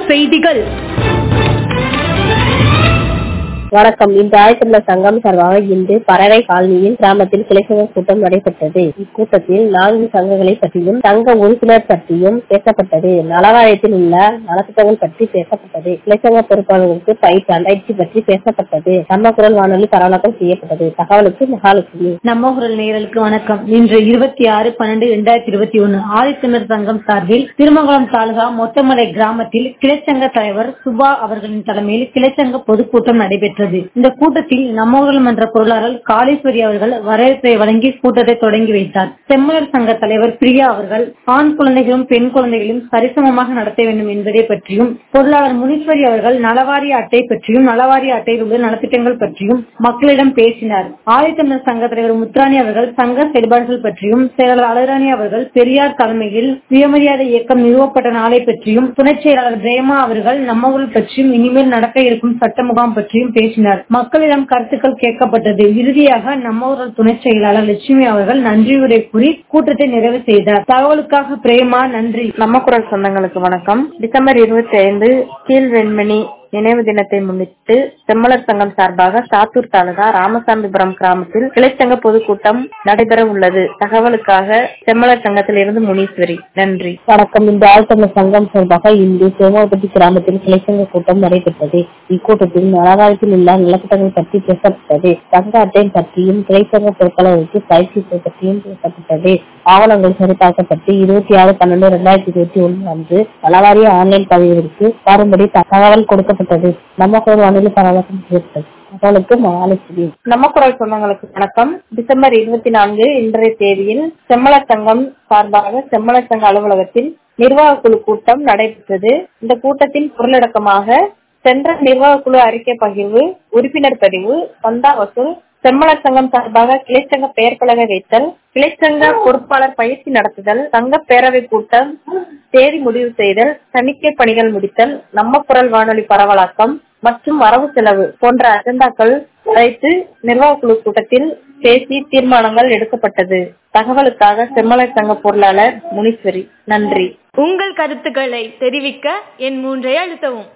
செய்திகள் வணக்கம் இன்று ஆயத்தமிழ சங்கம் சார்பாக இன்று பறவை காலனியில் கிராமத்தில் கிளைச்சங்க கூட்டம் நடைபெற்றது இக்கூட்டத்தில் நான்கு சங்கங்களை பற்றியும் சங்க உறுப்பினர் பற்றியும் பேசப்பட்டது நலவாரியத்தில் உள்ள நலத்திட்டங்கள் பற்றி பேசப்பட்டது கிளைச்சங்க பொறுப்பாளர்களுக்கு பயிற்சி பயிற்சி பற்றி பேசப்பட்டது நம்ம குரல் வானொலி பரவலாக்கம் செய்யப்பட்டது தகவலுக்கு மகாலட்சுமி நம்ம குரல் நேயர்களுக்கு வணக்கம் இன்று இருபத்தி ஆறு பன்னெண்டு இரண்டாயிரத்தி இருபத்தி ஒன்னு ஆதித்தமிழர் சங்கம் சார்பில் திருமங்கலம் தாலுகா மொத்தமலை கிராமத்தில் கிளைச்சங்க தலைவர் சுபா அவர்களின் தலைமையில் கிளைச்சங்க பொதுக்கூட்டம் நடைபெற்றது இந்த கூட்டத்தில் நம்ம குரல் மன்ற பொருளாளர் காளீஸ்வரி அவர்கள் வரவேற்பை வழங்கி கூட்டத்தை தொடங்கி வைத்தார் செம்மலர் சங்க தலைவர் பிரியா அவர்கள் ஆண் குழந்தைகளும் பெண் குழந்தைகளும் சரிசமமாக நடத்த வேண்டும் என்பதை பற்றியும் பொருளாளர் முனீஸ்வரி அவர்கள் நலவாரிய அட்டை பற்றியும் நலவாரிய அட்டையில் உள்ள நலத்திட்டங்கள் பற்றியும் மக்களிடம் பேசினார் ஆதித்தமிழர் சங்க தலைவர் முத்ராணி அவர்கள் சங்க செயல்பாடுகள் பற்றியும் செயலாளர் அழகாணி அவர்கள் பெரியார் தலைமையில் சுயமரியாதை இயக்கம் நிறுவப்பட்ட நாளை பற்றியும் துணைச் செயலாளர் பிரேமா அவர்கள் நம்ம ஊர் பற்றியும் இனிமேல் நடக்க இருக்கும் சட்ட முகாம் பற்றியும் பேசினார் மக்களிடம் கருத்துக்கள் கேட்கப்பட்டது இறுதியாக நம்ம ஊரல் துணைச் செயலாளர் லட்சுமி அவர்கள் நன்றியுரை கூறி கூட்டத்தை நிறைவு செய்தார் தகவலுக்காக பிரேமா நன்றி நம்ம குரல் சொந்தங்களுக்கு வணக்கம் டிசம்பர் இருபத்தி ஐந்து கீழ் வெண்மணி நினைவு தினத்தை முன்னிட்டு செம்மலர் சங்கம் சார்பாக சாத்தூர் தாலுகா ராமசாமிபுரம் கிராமத்தில் கிளைச்சங்க பொதுக்கூட்டம் நடைபெற உள்ளது தகவலுக்காக செம்மலர் சங்கத்தில் இருந்து முனீஸ்வரி நன்றி வணக்கம் இந்த ஆழ்த்தமிழ் சங்கம் சார்பாக இன்று சோமாபட்டி கிராமத்தில் கிளைச்சங்க கூட்டம் நடைபெற்றது இக்கூட்டத்தில் நலவாரியத்தில் உள்ள நலத்திட்டங்கள் பற்றி பேசப்பட்டது சங்க அட்டை பற்றியும் கிளைச்சங்க பொருட்களுக்கு பயிற்சி பற்றியும் பேசப்பட்டது ஆவணங்கள் சரிபார்க்கப்பட்டு இருபத்தி ஆறு பன்னெண்டு இரண்டாயிரத்தி இருபத்தி ஒன்று அன்று நலவாரிய ஆன்லைன் பதிவிற்கு வரும்படி தகவல் கொடுக்கப்பட்டது நம்ம குரல் வானிலை பரவலாக்கம் செய்யப்பட்டது தகவலுக்கு மகாலட்சுமி நம்ம குரல் சொந்தங்களுக்கு வணக்கம் டிசம்பர் இருபத்தி நான்கு இன்றைய தேதியில் செம்மலர் சங்கம் சார்பாக செம்மலர் சங்க அலுவலகத்தில் நிர்வாக குழு கூட்டம் நடைபெற்றது இந்த கூட்டத்தின் பொருளடக்கமாக சென்ற நிர்வாக குழு அறிக்கை பகிர்வு உறுப்பினர் பதிவு சந்தா வசூல் செம்மலர் சங்கம் சார்பாக கிளைச்சங்க பெயர் பலகை வைத்தல் கிளைச்சங்க பொறுப்பாளர் பயிற்சி நடத்துதல் சங்க பேரவை கூட்டம் தேதி முடிவு செய்தல் தணிக்கை பணிகள் முடித்தல் நம்ம குரல் வானொலி பரவலாக்கம் மற்றும் வரவு செலவு போன்ற அஜெண்டாக்கள் அழைத்து நிர்வாக குழு கூட்டத்தில் பேசி தீர்மானங்கள் எடுக்கப்பட்டது தகவலுக்காக செம்மலர் சங்க பொருளாளர் முனீஸ்வரி நன்றி உங்கள் கருத்துக்களை தெரிவிக்க என் மூன்றை அழுத்தவும்